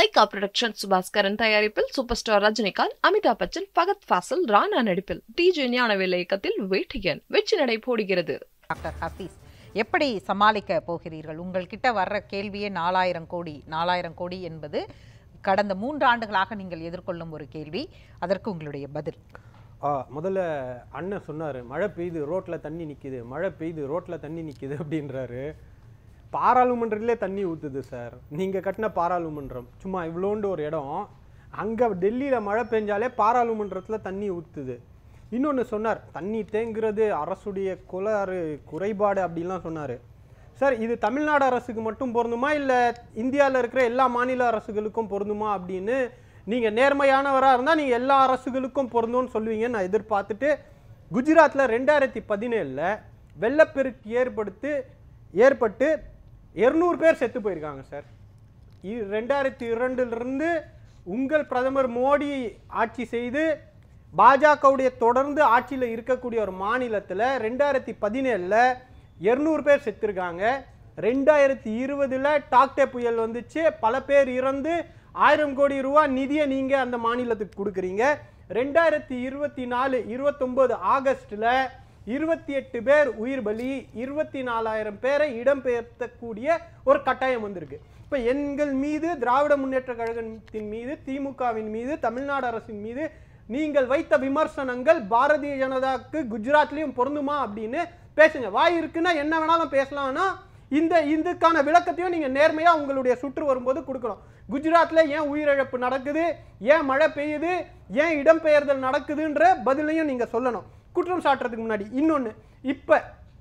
Lyca production Subaskaran தயாரிப்பில் super star Rajinikanth Amitabh Bachchan Fahadh Faasil Rana நடிப்பில் TJ Gnanavel இயக்கத்தில் வேட்டியன் வெற்றி நடை போடுகிறது டாக்டர் ஹஃபீஸ் எப்படி சமாளிக்க போகிறீர்கள் உங்கள்கிட்ட வர்ற கேள்வியே நாலாயிரம் கோடி நாலாயிரம் கோடி என்பது கடந்த மூன்று ஆண்டுகளாக நீங்கள் எதிர்கொள்ளும் ஒரு கேள்வி அதற்கு உங்களுடைய பதில் ஆ, முதல்ல அண்ணன் சொன்னார் மழை பெய்யுது ரோட்டில் தண்ணி நிற்கிது மழை பெய்யுது ரோட்டில் தண்ணி நிற்கிது அப்படின்றாரு பாராளுமன்றத்திலே தண்ணி ஊற்றுது சார் நீங்கள் கட்டின பாராளுமன்றம் சும்மா இவ்வளோண்டு ஒரு இடம் அங்கே டெல்லியில் மழை பெஞ்சாலே பாராளுமன்றத்தில் தண்ணி ஊற்றுது இன்னொன்று சொன்னார் தண்ணி தேங்குறது அரசுடைய குளறு குறைபாடு அப்படிலாம் சொன்னார் சார் இது தமிழ்நாடு அரசுக்கு மட்டும் பொருந்துமா இல்லை இந்தியாவில் இருக்கிற எல்லா மாநில அரசுகளுக்கும் பொருந்துமா அப்படின்னு நீங்கள் நேர்மையானவராக இருந்தால் நீங்கள் எல்லா அரசுகளுக்கும் பொருந்தும்னு சொல்லுவீங்கன்னு நான் எதிர்பார்த்துட்டு குஜராத்தில் ரெண்டாயிரத்தி பதினேழில் வெள்ளப்பெருக்கு ஏற்படுத்து ஏற்பட்டு இருநூறு பேர் செத்து போயிருக்காங்க சார் இ- ரெண்டாயிரத்தி இரண்டிலிருந்து உங்கள் பிரதமர் மோடி ஆட்சி செய்து பாஜகவுடைய தொடர்ந்து ஆட்சியில் இருக்கக்கூடிய ஒரு மாநிலத்தில் ரெண்டாயிரத்தி பதினேழில் இருநூறு பேர் செத்துருக்காங்க ரெண்டாயிரத்தி இருபதுல டாக்டே புயல் வந்துச்சு பல பேர் இறந்து ஆயிரம் கோடி ரூபா நிதியை நீங்கள் அந்த மாநிலத்துக்கு கொடுக்குறீங்க ரெண்டாயிரத்தி இருபத்தி நாலு இருபத்தொம்போது ஆகஸ்டில் இருபத்தி எட்டு பேர் உயிர் பலி இருபத்தி நாலாயிரம் பேரை இடம்பெயர்த்தக்கூடிய ஒரு கட்டாயம் வந்திருக்கு இப்போ எங்கள் மீது திராவிட முன்னேற்ற கழகத்தின் மீது திமுகவின் மீது தமிழ்நாடு அரசின் மீது நீங்கள் வைத்த விமர்சனங்கள் பாரதிய ஜனதாக்கு குஜராத்லயும் பொருந்துமா அப்படின்னு பேசுங்க வாய் இருக்குன்னா என்ன வேணாலும் பேசலாம்னா இந்த இதுக்கான விளக்கத்தையும் நீங்க நேர்மையா உங்களுடைய சுற்று வரும்போது கொடுக்கணும் குஜராத்ல ஏன் உயிரிழப்பு நடக்குது ஏன் மழை பெய்யுது ஏன் இடம்பெயர்தல் நடக்குதுன்ற பதிலையும் நீங்க சொல்லணும் குற்றம் சாட்டுறதுக்கு முன்னாடி இன்னொன்னு இப்ப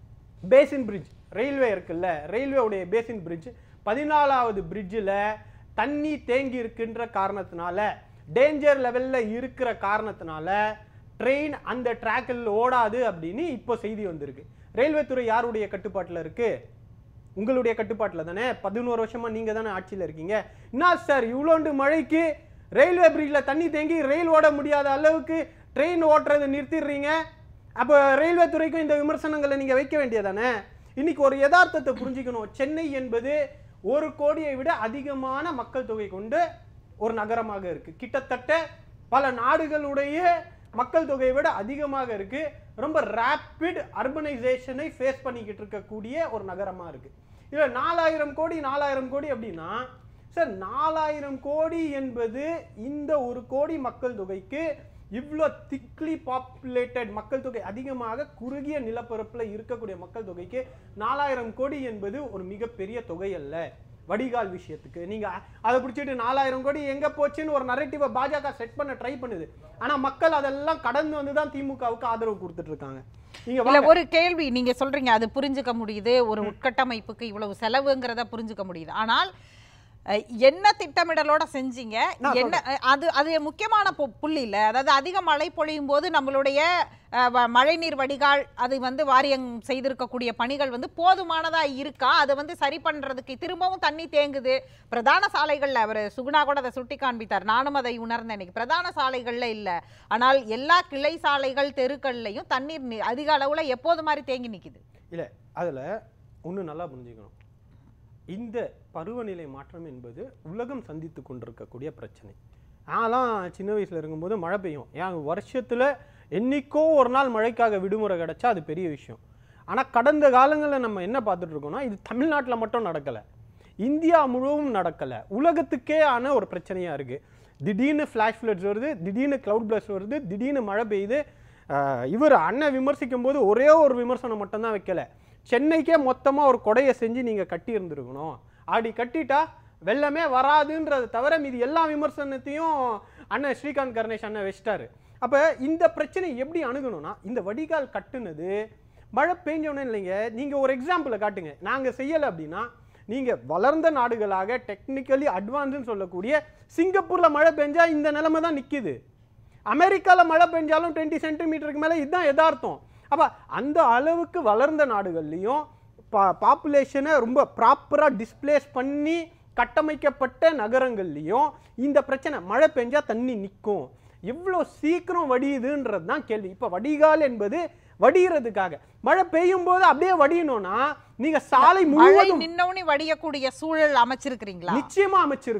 பேசின் பிரிட்ஜ் ரயில்வே இருக்குல்ல ரயில்வேவுடைய பேசின் பிரிட்ஜ் பதினாலாவது பிரிட்ஜில் தண்ணி தேங்கி இருக்கின்ற காரணத்தினால டேஞ்சர் லெவலில் இருக்கிற காரணத்தினால ட்ரெயின் அந்த ட்ராக்கில் ஓடாது அப்படின்னு இப்போ செய்தி வந்திருக்கு ரயில்வே துறை யாருடைய கட்டுப்பாட்டில் இருக்கு உங்களுடைய கட்டுப்பாட்டில் தானே பதினோரு வருஷமா நீங்க தானே ஆட்சியில் இருக்கீங்க என்ன சார் இவ்வளோண்டு மழைக்கு ரயில்வே பிரிட்ஜில் தண்ணி தேங்கி ரயில் ஓட முடியாத அளவுக்கு ட்ரெயின் ஓட்டுறதை நிறுத்திடுறீங்க அப்போ ரயில்வே துறைக்கும் இந்த விமர்சனங்களை நீங்க வைக்க வேண்டியதானே இன்னைக்கு ஒரு யதார்த்தத்தை புரிஞ்சுக்கணும் சென்னை என்பது ஒரு கோடியை விட அதிகமான மக்கள் தொகை கொண்டு ஒரு நகரமாக இருக்கு கிட்டத்தட்ட பல நாடுகளுடைய மக்கள் தொகையை விட அதிகமாக இருக்கு ரொம்ப ரேப்பிட் அர்பனைசேஷனை ஃபேஸ் பண்ணிக்கிட்டு இருக்கக்கூடிய ஒரு நகரமா இருக்கு இதுல நாலாயிரம் கோடி நாலாயிரம் கோடி அப்படின்னா சார் நாலாயிரம் கோடி என்பது இந்த ஒரு கோடி மக்கள் தொகைக்கு இவ்வளோ திக்லி பாப்புலேட்டட் மக்கள் தொகை அதிகமாக குறுகிய நிலப்பரப்பில் இருக்கக்கூடிய மக்கள் தொகைக்கு நாலாயிரம் கோடி என்பது ஒரு மிகப்பெரிய தொகை அல்ல வடிகால் விஷயத்துக்கு நீங்க அதை பிடிச்சிட்டு நாலாயிரம் கோடி எங்க போச்சுன்னு ஒரு நரேட்டிவை பாஜக செட் பண்ண ட்ரை பண்ணுது ஆனா மக்கள் அதெல்லாம் கடந்து வந்து தான் திமுகவுக்கு ஆதரவு கொடுத்துட்டு இருக்காங்க நீங்க இல்ல வாங்க. ஒரு கேள்வி நீங்க சொல்றீங்க அது புரிஞ்சுக்க முடியுது ஒரு உட்கட்டமைப்புக்கு இவ்வளவு செலவுங்கிறத புரிஞ்சுக்க முடியுது ஆனால் அஹ், என்ன திட்டமிடலோட செஞ்சீங்க நான் என்ன அஹ், அது அது முக்கியமான பு- புள்ளி இல்ல அதாவது அதிக மழை பொழியும் போது நம்மளுடைய அஹ், வ- மழைநீர் வடிகால் அது வந்து வாரியம் செய்திருக்கக்கூடிய பணிகள் வந்து போதுமானதா இருக்கா அதை வந்து சரி பண்றதுக்கு திரும்பவும் தண்ணி தேங்குது பிரதான சாலைகள்ல அவர் சுகுணா கூட அதை சுட்டி காண்பித்தார் நானும் அதை உணர்ந்தேன் இன்னைக்கு பிரதான சாலைகள்ல இல்ல ஆனால் எல்லா கிளை சாலைகள் தெருக்கள்லையும் தண்ணீர் நி- அதிக அளவுல எப்போது மாதிரி தேங்கி நிக்குது இல்ல அதுல ஒண்ணு நல்லா புரிஞ்சுக்கணும் இந்த பருவநிலை மாற்றம் என்பது உலகம் சந்தித்து கொண்டிருக்கக்கூடிய பிரச்சனை நான்லாம் சின்ன வயசுல இருக்கும்போது மழை பெய்யும் ஏன் வருஷத்துல என்னைக்கோ ஒரு நாள் மழைக்காக விடுமுறை கிடைச்சா அது பெரிய விஷயம் ஆனா கடந்த காலங்களில் நம்ம என்ன பார்த்துட்டு இருக்கோம்னா இது தமிழ்நாட்டுல மட்டும் நடக்கல இந்தியா முழுவதும் நடக்கல உலகத்துக்கே ஆன ஒரு பிரச்சனையா இருக்கு திடீர்னு ஃப்ளாஷ் ஃப்ளட்ஸ் வருது திடீர்னு க்ளவுட் பிளஸ் வருது திடீர்னு மழை பெய்யுது ஆஹ் இவர் அண்ணன் விமர்சிக்கும் போது ஒரே ஒரு விமர்சனம் மட்டும்தான் வைக்கல சென்னைக்கே மொத்தமா ஒரு கொடையை செஞ்சு நீங்க கட்டி இருந்திருக்கணும் அப்படி கட்டிட்டா வெள்ளமே வராதுன்றதை தவிர மீதி எல்லா விமர்சனத்தையும் அண்ணன் ஸ்ரீகாந்த் கணேஷ் அண்ணன் வச்சிட்டாரு அப்ப இந்த பிரச்சனை எப்படி அணுகணும்னா இந்த வடிகால் கட்டுனது மழை பெஞ்சோன்னு இல்லைங்க நீங்க ஒரு எக்ஸாம்பிளை காட்டுங்க நாங்க செய்யலை அப்படின்னா நீங்க வளர்ந்த நாடுகளாக டெக்னிக்கலி அட்வான்ஸ்னு சொல்லக்கூடிய சிங்கப்பூர்ல மழை பெஞ்சா இந்த நிலைமை தான் நிக்குது அமெரிக்கால மழை பெஞ்சாலும் டுவெண்ட்டி சென்டிமீட்டருக்கு மேல இதுதான் யதார்த்தம் அப்ப அந்த அளவுக்கு வளர்ந்த நாடுகள்லையும் பாப்புலேஷனை ரொம்ப ப்ராப்பரா டிஸ்ப்ளேஸ் பண்ணி கட்டமைக்கப்பட்ட நகரங்கள்லையும் இந்த பிரச்சனை மழை பெஞ்சா தண்ணி நிற்கும் எவ்வளோ சீக்கிரம் வடியுதுன்றது தான் கேள்வி இப்போ வடிகால் என்பது வடிகிறதுக்காக மழை பெய்யும் போது அப்படியே வடியணும்னா நீங்க சாலை மழை முழுவதும் நின்னவுனே வடியக்கூடிய சூழல் அமைச்சிருக்கிறீங்களா நிச்சயமா அமைச்சிருக்கிறோம்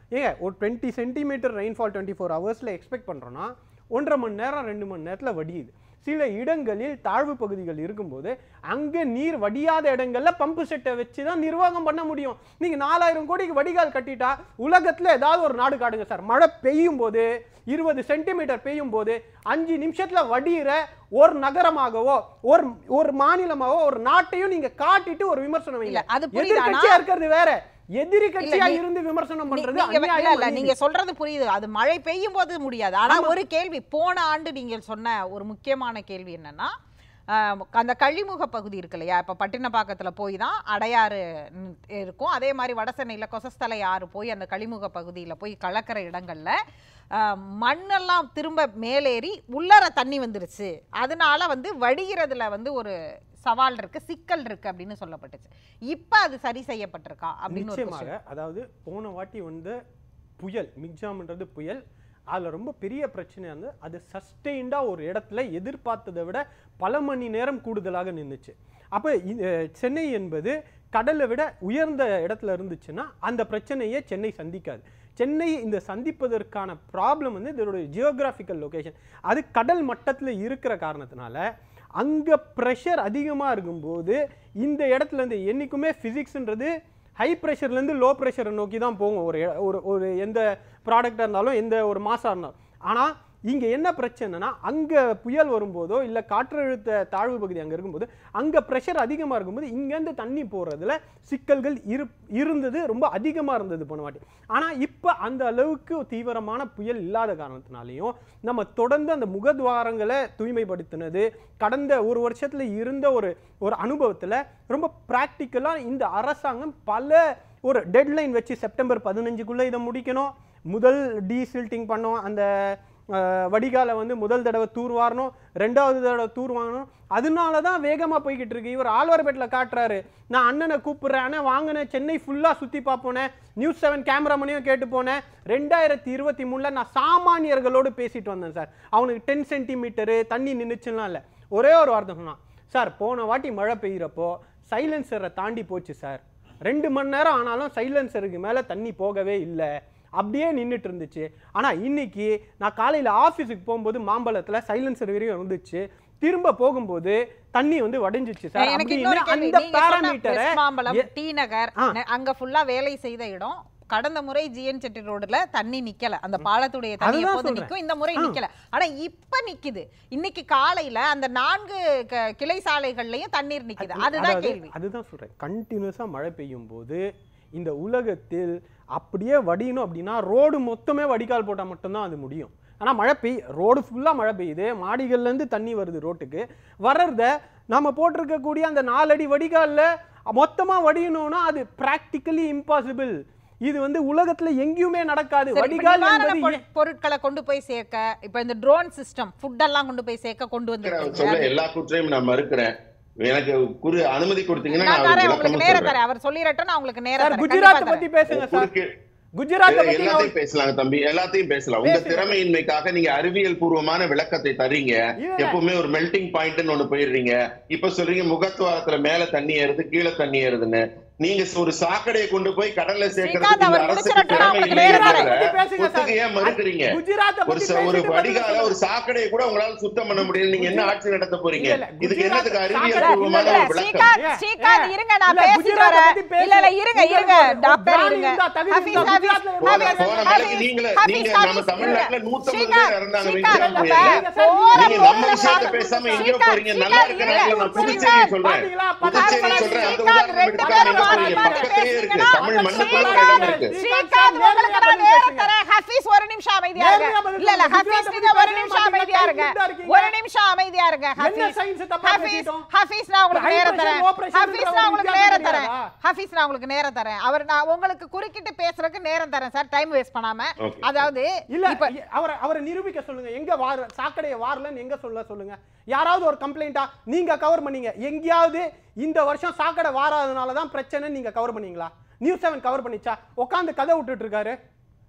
ஏங்க ஒரு twenty centimetre rainfall twenty four ஹவர்ஸில் எக்ஸ்பெக்ட் பண்ணுறோன்னா ஒன்றரை மணி நேரம் ரெண்டு மணி நேரத்தில் வடியுது சில இடங்களில் தாழ்வு பகுதிகள் இருக்கும்போது அங்கே நீர் வடியாத இடங்கள்ல பம்பு செட்டை வச்சு தான் நிர்வாகம் பண்ண முடியும் நீங்கள் நாலாயிரம் கோடிக்கு வடிகால் கட்டிட்டா உலகத்தில் ஏதாவது ஒரு நாடு காடுங்க சார் மழை பெய்யும் போது இருபது சென்டிமீட்டர் பெய்யும் போது அஞ்சு நிமிஷத்துல வடிகிற ஒரு நகரமாகவோ ஒரு ஒரு மாநிலமாகவோ ஒரு நாட்டையும் நீங்க காட்டிட்டு ஒரு விமர்சனம் இல்ல, வைங்க அது புரியுது, ஆனா- எதிர்க்கட்சியா இருக்கிறது வேற எதிரி கட்சியா நீ- இருந்து விமர்சனம் நீ- பண்றது நீங்க இல்ல அநியாயம், இல்ல அநீதி. நீங்க சொல்றது புரியுது அது மழை பெய்யும் போது முடியாது ஆனா ஆமா. ஒரு கேள்வி போன ஆண்டு நீங்க சொன்ன ஒரு முக்கியமான கேள்வி என்னன்னா ஆஹ், அந்த கழிமுக பகுதி இருக்கு இல்லையா இப்ப பட்டினப்பாக்கத்துல போய் தான் அடையாறு ம், இருக்கும் அதே மாதிரி வடசென்னையில கொசஸ்தலை ஆறு போய் அந்த கழிமுக பகுதியில போய் கலக்கிற இடங்கள்ல ஆஹ், மண்ணெல்லாம் திரும்ப மேலேறி உள்ளர தண்ணி வந்துருச்சு அதனால வந்து வடிகிறதுல வந்து ஒரு சவால் இருக்கு சிக்கல் இருக்கு அப்படின்னு சொல்லப்பட்டுச்சு இப்ப அது சரி செய்யப்பட்டிருக்கா அப்படின்னு ஒரு question. நிச்சயமாக அதாவது போன வாட்டி வந்து புயல் மிக்ஜாம்ன்றது புயல் அதில் ரொம்ப பெரிய பிரச்சனை வந்து அது சஸ்டெயின்டாக ஒரு இடத்துல எதிர்பார்த்ததை விட பல மணி நேரம் கூடுதலாக நின்றுச்சு அப்போ சென்னை என்பது கடலை விட உயர்ந்த இடத்துல இருந்துச்சுன்னா அந்த பிரச்சனையை சென்னை சந்திக்காது சென்னை இந்த சந்திப்பதற்கான ப்ராப்ளம் வந்து இதோட ஜியோகிராஃபிக்கல் லொகேஷன் அது கடல் மட்டத்தில் இருக்கிற காரணத்தினால அங்கே ப்ரெஷர் அதிகமாக இருக்கும்போது இந்த இடத்துல இருந்து என்றைக்குமே ஃபிசிக்ஸ்ன்றது ஹை ப்ரெஷர்லேருந்து லோ ப்ரெஷரை நோக்கி தான் போகும் ஒரு இட- ஒரு ஒரு எந்த ப்ராடக்டாக இருந்தாலும் எந்த ஒரு மாசாக இருந்தாலும் ஆனால் இங்கே என்ன பிரச்சனைனா அங்கே புயல் வரும்போதோ இல்லை காற்றழுத்த தாழ்வு பகுதி அங்கே இருக்கும்போது அங்கே ப்ரெஷர் அதிகமாக இருக்கும்போது இங்கேருந்து தண்ணி போகிறதுல சிக்கல்கள் இரு இருந்தது ரொம்ப அதிகமாக இருந்தது போன வாட்டி ஆனால் இப்போ அந்த அளவுக்கு தீவிரமான புயல் இல்லாத காரணத்தினாலையும் நம்ம தொடர்ந்து அந்த முகத்வாரங்களை தூய்மைப்படுத்தினது கடந்த ஒரு வருஷத்தில் இருந்த ஒரு ஒரு அனுபவத்தில் ரொம்ப ப்ராக்டிக்கலாக இந்த அரசாங்கம் பல ஒரு டெட்லைன் வச்சு செப்டம்பர் பதினஞ்சுக்குள்ளே இதை முடிக்கணும் முதல் டீசில்ட்டிங் பண்ணோம் அந்த அஹ், வடிகாலை வந்து முதல் தடவை தூர்வாரணும் ரெண்டாவது தடவை தூர்வாரணும் அதனால தான் வேகமாக போய்கிட்டு இருக்கு இவர் ஆழ்வார்பேட்டில் காட்டுறாரு நான் அண்ணனை கூப்பிடுறேன் அண்ணன் வாங்கினேன் சென்னை ஃபுல்லாக சுற்றி பார்ப்போனேன் நியூஸ் செவன் கேமராமனையும் கேட்டு போனேன் ரெண்டாயிரத்தி இருபத்தி மூணில் நான் சாமானியர்களோடு பேசிட்டு வந்தேன் சார் அவனுக்கு டென் சென்டிமீட்டரு தண்ணி நின்றுச்சுலாம் இல்லை ஒரே ஒரு வார்த்தை சொன்னான் சார் போன வாட்டி மழை பெய்கிறப்போ சைலன்சரை தாண்டி போச்சு சார் ரெண்டு மணி நேரம் ஆனாலும் சைலன்சருக்கு மேலே தண்ணி போகவே இல்லை அப்படியே நின்றுட்டு இருந்துச்சு ஆனால் இன்னைக்கு நான் காலையில் ஆஃபீஸுக்கு போகும்போது மாம்பழத்தில் சைலன்சர் வரையும் இருந்துச்சு திரும்ப போகும்போது தண்ணி வந்து வடைஞ்சிச்சு சார் எனக்கு அப்படின்னு இன்னொரு கேள்வி அந்த நீங்க சொன்ன பாராமீட்டரை வெஸ்ட் மாம்பலம் எ- டி நகர் ஆ. நெ- அங்க ஃபுல்லா வேலை செய்த இடம் கடந்த முறை ஜிஎன் செட்டி ரோடுல தண்ணி நிக்கல அந்த பாலத்துடைய தண்ணி அதுதான் எப்போது சொல்றேன். நிக்கும் இந்த முறை ஆ. நிக்கல ஆனா இப்ப நிக்குது இன்னைக்கு காலையில அந்த நான்கு க- கிளை சாலைகள்லயும் தண்ணீர் நிக்குது அதுதான் அதாவது, கேள்வி அதுதான் சொல்றேன் கண்டினியூஸாக மழை பெய்யும் போது இந்த உலகத்தில் அப்படியே வடியணும் அப்படின்னா ரோடு மொத்தமே வடிகால் போட்டால் மட்டும்தான் அது முடியும் ஆனால் மழை பெய் ரோடு ஃபுல்லாக மழை பெய்யுது மாடிகள்லேருந்து தண்ணி வருது ரோட்டுக்கு வர்றத நம்ம போட்டிருக்கக்கூடிய அந்த நாலடி வடிகாலில் மொத்தமாக வடியணும்னா அது ப்ராக்டிக்கலி இம்பாசிபிள் இது வந்து உலகத்துல எங்கேயுமே நடக்காது சரி, இப்ப வடிகால் நிவாரண என்பது பொரு- பொருட்களை கொண்டு போய் சேர்க்க இப்ப இந்த ட்ரோன் சிஸ்டம் ஃபுட் எல்லாம் கொண்டு போய் சேர்க்க கொண்டு அவர் வந்து சொல்ல எல்லா குற்றையும் நான் மறுக்கிறேன் எனக்கு குறு அனுமதி கொடுத்தீங்கன்னா நான் நான் தரேன் அதுக்கு உங்களுக்கு விளக்கமும் நேரம் சொல்றேன் தரேன் அவர் சொல்லிடட்டும் நான் உங்களுக்கு நேரம் சார் தரேன் குஜராத் கண்டிப்பா பத்தி தரேன். பேசுங்க சார் குறுக்கு குஜராத் பத்தி நான் எல்லாத்தையும் பேசலாங்க தம்பி எல்லாத்தையும் பேசலாம் உங்க பேசுங்க. திறமையின்மைக்காக நீங்க அறிவியல் பூர்வமான விளக்கத்தை தர்றீங்க இல்ல. எப்பவுமே ஒரு மெல்டிங் பாயிண்ட்னு ஒண்ணு போயிடுறீங்க இப்ப சொல்றீங்க முகத்துவாரத்துல மேல தண்ணி ஏறுது கீழே தண்ணி ஏறுதுன்னு நீங்க ஒரு சாக்கடையை கொண்டு போய் கடல்ல ஸ்ரீகாந்த், சேர்க்கறதுக்கு அவர் இந்த அரசுக்கு முடிச்சிடட்டும், திறமை அவருக்கு இல்லைங்கிறத நேரம் தரேன். பத்தி பேசுங்க சார். ஒத்துக்க ஏன் மறுக்கிறீங்க குஜராத்தை ஒரு பத்தி ச- ஒரு பேசிட்டு வடிகால பதில் ஒரு சாக்கடையை கூட உங்களால சுத்தம் பண்ண முடியல நீங்க என்ன ஆட்சி நடத்த போறீங்க இல்ல, இல்ல, இதுக்கு குஜராத் என்னத்துக்கு அறிவியல் சாக்கடை பூர்வமான இல்ல, ஒரு விளக்கம் ஸ்ரீகாந்த் ஏன்? ஸ்ரீகாந்த் ஏன்? இருங்க நான் இல்ல, பேசிட்டு குஜராத்தை வரேன் பத்தி பேசு. இல்ல இல்ல இருங்க உங்களுக்கு இருங்க ஒரு டாக்டர் பிராணி இருங்க இருந்தா, தகுதி ஹபீஸ் இருந்தா, ஹபீஸ் குஜராத்ல போன ஹபீஸ் போன ஹபீஸ் மலைக்கு நீங்களே ஹபீஸ் நீங்க நம்ம ஹபீஸ் தமிழ்நாட்டுல இருங்க. நூத்தம்பது ஸ்ரீகாந்த், பேர் இறந்தாங்க ஸ்ரீகாந்த், விஞ்ஞான நம்ம புயல்ல போற நீங்க நம்ம போக்குல விஷயத்த தான் பேசாம எங்க ஸ்ரீகாந்த், போறீங்க நல்லா ஸ்ரீகாந்த், இருக்க நேரத்துல நான் இருங்க. புதுச்சேரி சொல்றேன் பாத்தீங்களா? புதுச்சேரி பக்கத்துல சொல்றேன் அந்த ஸ்ரீகாந்த், உதாரணம் ரெண்டு எடுத்துக்காம பேரும் எங்க மாறி போறீங்க மாறி பக்கத்திலேயே இருக்கு பேசுறீங்கன்னா, தமிழ் மண்ணுக்குள்ள ஒரு ஸ்ரீகாந்த், இடம் இருக்கு ஸ்ரீகாந்த், உங்களுக்கு நான் நேரம் தரேன். ஹபீஸ், ஒரு நிமிஷம் அமைதியா இருங்க. நேரடியா பதில் இல்ல, இல்ல, சொல்லுங்க. ஹபீஸ், குஜராத்தை நீங்க ஒரு பத்தி நிமிஷம் பேச அமைதியா இருங்க. மாட்டீங்க. இருக்கீங்க. ஒரு நிமிஷம் அமைதியா இருங்க, என்ன ஹபீஸ். science தப்பா ஹபீஸ், பேசிட்டோம்? ஹபீஸ், நான் உங்களுக்கு high நேரம் pressure, தரேன். low pressure ஹபீஸ், ன்ற நான் ஒரு உங்களுக்கு வித்தியாசம் நேரம் தரேன். தெரியாதா? ஹபீஸ், நான் உங்களுக்கு நேரம் தரேன். அவர் நான் உங்களுக்கு குறுக்கிட்டு பேசுறதுக்கு நேரம் தரேன் சார் டைம் வேஸ்ட் பண்ணாம Okay. அதாவது இல்ல இப்ப இ- அவரை அவரை நிரூபிக்க சொல்லுங்க எங்க வார சாக்கடையை வாரலன்னு எங்க சொல்ல சொல்லுங்க யாராவது ஒரு கம்ப்ளைண்டா நீங்க கவர் பண்ணீங்க எங்கேயாவது இந்த வருஷம் சாக்கடை வாராதனால தான் பிரச்சனை நீங்க கவர் பண்ணீங்களா நியூஸ் செவன் கவர் பண்ணிச்சா உட்காந்து கதை விட்டுட்டு இருக்காரு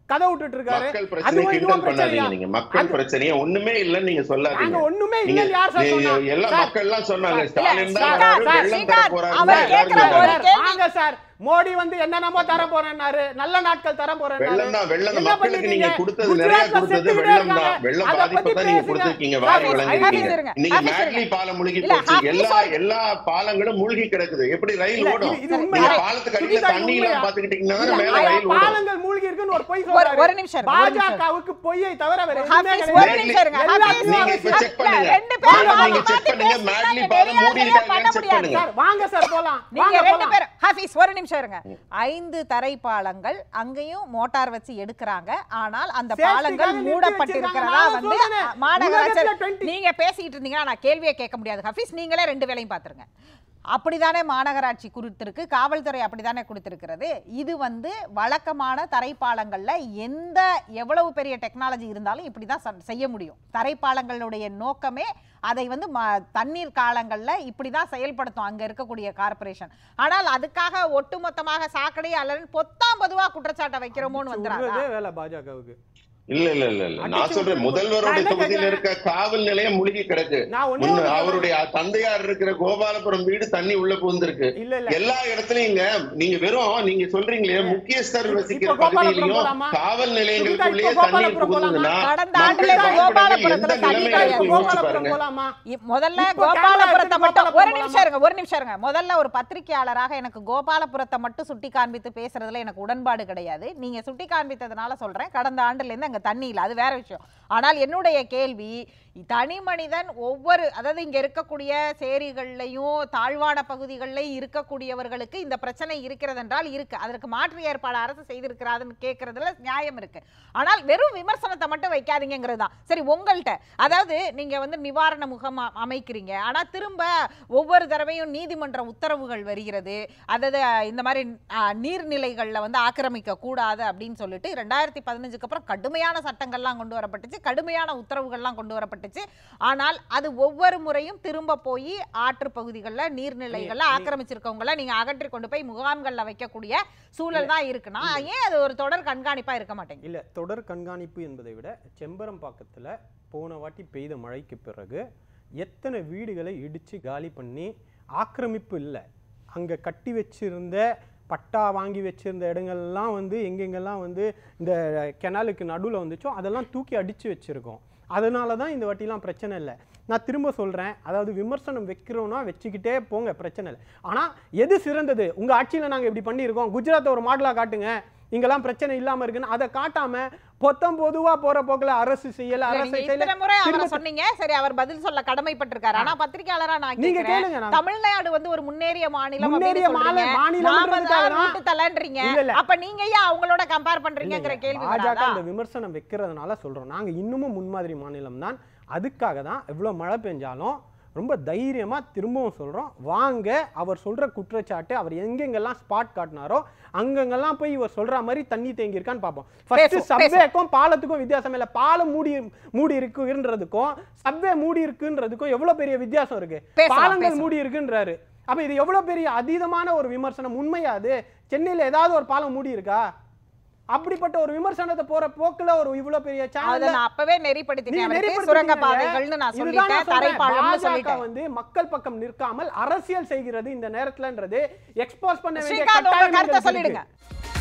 கதை விட்டுட்டு இருக்காரு மக்கள் பிரச்சனை அதுவும் இதுவும் கிண்டல் பண்ணாதீங்க பிரச்சனையா? நீங்க மக்கள் அது- பிரச்சனையே ஒண்ணுமே இல்லைன்னு நீங்க நாங்க சொல்லாதீங்க ஒண்ணுமே நீங்க இல்லைன்னு யார் சார் நீ- சொன்னா? எல்லா சார், மக்கள் எல்லாம் சொன்னாங்க சார், ஸ்டாலின் இல்ல, தான் ஸ்ரீகாந்த், வராரு, சார், வெள்ளம் தர ஸ்ரீகாந்த், போறாரு அவர் எல்லாரும் கேட்கிற சொன்னாங்க. ஒரு கேள்வி- வாங்க சார் மோடி வந்து என்னென்னமோ தர போறேன்னாரு நல்ல நாட்கள் தர போறேன்னாரு வெள்ளம் தான் வெள்ளம் என்ன மக்களுக்கு நீங்க பண்ணிட்டீங்க? கொடுத்தது நிறைய குஜராத்ல கொடுத்தது செத்துக்கிட்டே வெள்ளம் தான் இருக்காங்க. வெள்ளம் அதை பாதிப்பை பத்தி தான் நீங்க பேசுங்க. கொடுத்துருக்கீங்க சார், வாரி ஹாஃபிஸ் வழங்கிருக்கீங்க இருங்க, இன்னைக்கு ஹாஃபிஸ் மேட்லி பாலம் முழுகி இல்ல, போச்சு ஹாஃபிஸ் எல்லா ஒரு- எல்லா பாலங்களும் மூழ்கி கிடக்குது எப்படி ரயில் இல்ல, ஓடும் இது- இது உண்மையா? நீங்க பாலத்துக்கு அடியில சுனிதா, இது தண்ணி உண்மையா? எல்லாம் பாத்துக்கிட்டீங்கன்னா இல்ல, மேல ஆயா, ரயில் ஓடும் பாலங்கள் மூழ்கி இருக்குன்னு ஒரு பொய் ஒரு- சொல்றாரு ஒரு நிமிஷம் இருங்க, ஒரு நிமிஷம். பாஜகவுக்கு பொய்யை தவிர வேற எதுவுமே ஹாஃபிஸ், கிடையாது. ஒரு நிமிஷம் இருங்க. ஹாஃபிஸ், எல்லாத்தையும் நீங்க அவர் இப்ப சார், செக் பண்ணுங்க ரெண்டு பேரும் பாலம் மாத்தி நீங்க செக் மாத்தி பண்ணுங்க பேசினா மேட்லி நீங்க பாலம் மூடி நிறைய பண்ண இருக்காங்கன்னு செக் முடியாது. பண்ணுங்க சார், வாங்க சார் போலாம் நீங்க வாங்க ரெண்டு போலாம். பேரும் ஹாஃபிஸ் ஒரு நிமிஷம் இருங்க ஐந்து தரைப்பாலங்கள் அங்கேயும் மோட்டார் வச்சு எடுக்கிறாங்க ஆனால் அந்த Safety பாலங்கள் க்காக நிறுத்தி மூடப்பட்டிருக்கிறதா வச்சிருக்காங்க. வந்து நான் சொல்றேனே. மாநகராட்சி உலகத்துல 20 நீங்க பேசிட்டு இருந்தீங்கன்னா நான் கேள்வியே கேட்க முடியாது ஹஃபீஸ் நீங்களே ரெண்டு வேலையும் பார்த்துருங்க அப்படிதானே மாநகராட்சி கொடுத்திருக்கு காவல்துறை அப்படிதானே கொடுத்திருக்கிறது இது வந்து வழக்கமான தரைப்பாலங்கள்ல எந்த எவ்வளவு பெரிய டெக்னாலஜி இருந்தாலும் இப்படிதான் ச- செய்ய முடியும் தரைப்பாலங்களுடைய நோக்கமே அதை வந்து ம- தண்ணீர் காலங்கள்ல இப்படிதான் செயல்படுத்தும் அங்க இருக்கக்கூடிய கார்ப்பரேஷன் ஆனால் அதுக்காக ஒட்டுமொத்தமாக சாக்கடை அல்லது பொத்தாம் பொதுவா குற்றச்சாட்டை வைக்கிறோமோன்னு வந்துடாதா விடுறதே வேலை பாஜகவுக்கு இல்ல இல்ல இல்ல இல்ல நான் அடிச்சு சொல்றேன் விட்டு- முதல்வருடைய நான் என்ன தொகுதியில கேக்குறேன்? இருக்க காவல் நிலையம் மூழ்கி கிடக்கு நான் ஒண்ணே முன்ன ஒண்ணு அவருடைய தந்தையார் இருக்கிற கோபாலபுரம் வீடு தண்ணி உள்ள புகுந்திருக்கு இல்ல இல்ல எல்லா இடத்துலயும் நீங்க வெறும் நீங்க சொல்றீங்களே முக்கியஸ்தர் இப்ப- வசிக்கிற இப்ப கோபாலபுரம் பகுதியிலையும் போலாமா? காவல் சுனிதா, நிலையங்களுக்குள்ளேயே இப்ப தண்ணீர் கோபாலபுரம் புகுந்ததுன்னா கடந்த மக்கள் ஆண்டுல வாழ்விடங்கள் கோபாலபுரத்துல எந்த தண்ணி நிலைமையில கிடையாது. இருக்கும் யோசிச்சு கோபாலபுரம் பாருங்க போலாமா இ- முதல்ல இப்ப கேமரா கோபாலபுரத்தை எடுத்துட்டு மட்டும் ஒரு கோபாலபுரம் நிமிஷம் இருங்க ஒரு நிமிஷம் இருங்க முதல்ல ஒரு பத்திரிக்கையாளராக எனக்கு கோபாலபுரத்தை மட்டும் சுட்டி காண்பித்து பேசுறதுல எனக்கு உடன்பாடு கிடையாது நீங்க சுட்டி காண்பித்ததுனால சொல்றேன் கடந்த ஆண்டுல இருந்து அங்க தண்ணி இல்லை அது வேற விஷயம் ஆனால் என்னுடைய கேள்வி தனி மனிதன் ஒவ்வொரு அதாவது இங்க இருக்கக்கூடிய சேரிகள்லையும் தாழ்வான பகுதிகளில் இருக்கக்கூடியவர்களுக்கு இந்த பிரச்சனை இருக்கிறது என்றால் இருக்கு அதற்கு மாற்று ஏற்பாடு அரசு செய்திருக்கிறாதுன்னு கேட்கறதுல நியாயம் இருக்கு ஆனால் வெறும் விமர்சனத்தை மட்டும் வைக்காதீங்கிறது தான் சரி உங்கள்கிட்ட அதாவது நீங்க வந்து நிவாரண முகம் அ- அமைக்கிறீங்க ஆனா திரும்ப ஒவ்வொரு தடவையும் நீதிமன்ற உத்தரவுகள் வருகிறது அதாவது இந்த மாதிரி ஆ, நீர்நிலைகள்ல வந்து ஆக்கிரமிக்க கூடாது அப்படின்னு சொல்லிட்டு ரெண்டாயிரத்தி பதினஞ்சுக்கு அப்புறம் கடுமையான சட்டங்கள்லாம் கொண்டு வரப்பட்டுச்சு கடுமையான உத்தரவுகள்லாம் கொண்டு வரப்பட்டுச்சு ஆனால் அது ஒவ்வொரு முறையும் திரும்ப போய் ஆற்று பகுதிகளில் நீர்நிலைகள்ல நீ- ஆக்கிரமிச்சிருக்கவங்கள நீங்க அகற்றி கொண்டு போய் முகாம்கள்ல வைக்கக்கூடிய சூழல் தான் இருக்குன்னா ஏன் அது ஒரு தொடர் கண்காணிப்பா இருக்க மாட்டேங்குது இல்ல தொடர் கண்காணிப்பு என்பதை விட செம்பரம்பாக்கத்துல போன வாட்டி பெய்த மழைக்கு பிறகு எத்தனை வீடுகளை இடிச்சு காலி பண்ணி ஆக்கிரமிப்பு இல்லை அங்க கட்டி வச்சிருந்த பட்டா வாங்கி வச்சிருந்த இடங்கள்லாம் வந்து எங்கெங்கெல்லாம் வந்து இந்த கெனாலுக்கு நடுவில் வந்துச்சோ அதெல்லாம் தூக்கி அடிச்சு வச்சிருக்கோம் அதனால தான் இந்த வாட்டிலாம் பிரச்சனை இல்லை நான் திரும்ப சொல்கிறேன் அதாவது விமர்சனம் வைக்கிறோன்னா வச்சுக்கிட்டே போங்க பிரச்சனை இல்லை ஆனால் எது சிறந்தது உங்கள் ஆட்சியில் நாங்கள் இப்படி பண்ணியிருக்கோம் குஜராத்தை ஒரு மாடலாக காட்டுங்க இங்கெல்லாம் பிரச்சனை இல்லாமல் இருக்குன்னு அதை காட்டாம பொத்தம் பொதுவா போற போக்குல அரசு செய்யல இல்ல, அரசு நீங்க செய்யல இத்தனை முறை அவரை திரும்ப- சொன்னீங்க சரி அவர் பதில் சொல்ல கடமைப்பட்டிருக்காரு ஆனா பத்திரிக்கையாளரா நான் நீங்க கேக்குறேன் கேளுங்க நான் தமிழ்நாடு வந்து ஒரு முன்னேறிய மாநிலம் முன்னேறிய அப்படின்னு மாநில- சொல்றீங்க. மாநிலம் நாம தான் என்றதுக்காக ரூட்டு தலன்றீங்க இல்ல, இல்ல. அப்ப நீங்க ஏன் அவங்களோட கம்பேர் பண்றீங்கங்கிற இல்லைங்க, கேள்வி பாஜக வராதா அந்த விமர்சனம் வைக்கிறதுனால சொல்றோம் நாங்க இன்னமும் முன்மாதிரி மாநிலம் தான் அதுக்காக தான் எவ்வளவு மழை பெஞ்சாலும் ரொம்ப தைரியமா திரும்பவும் சொல்றோம் வாங்க அவர் சொல்ற குற்றச்சாட்டு அவர் எங்கெங்கெல்லாம் ஸ்பாட் காட்டினாரோ அங்கங்கெல்லாம் போய் இவர் சொல்ற மாதிரி தண்ணி தேங்கி இருக்கான்னு பார்ப்போம் ஃபர்ஸ்ட் பேசுவோம், சப்வேக்கும் பாலத்துக்கும் வித்தியாசம் இல்லை பாலம் மூடி மூடி இருக்குன்றதுக்கும் சப்வே மூடி இருக்குன்றதுக்கும் எவ்வளவு பெரிய வித்தியாசம் இருக்கு பேசலாம், பாலங்கள் பேசலாம். மூடி இருக்குன்றாரு அப்ப இது எவ்வளவு பெரிய அதீதமான ஒரு விமர்சனம் உண்மையா அது சென்னையில ஏதாவது ஒரு பாலம் மூடி இருக்கா அப்படிப்பட்ட ஒரு விமர்சனத்தை போற போக்குல ஒரு இவ்வளவு பெரிய அதை சேனல் நான் அப்பவே நெறிப்படுத்திட்டேன் அவருக்கு சுரங்க பாதைகள்னு நான் சொல்லிட்டேன் தரைப்பாலம்னு சொல்லிட்டேன் வந்து மக்கள் பக்கம் நிற்காமல் அரசியல் செய்கிறது இந்த நேரத்துலன்றது எக்ஸ்போஸ் பண்ண வேண்டிய ஸ்ரீகாந்த் உங்க கட்டாயம் கருத்தை எங்களுக்கு சொல்லிடுங்க இருக்கு.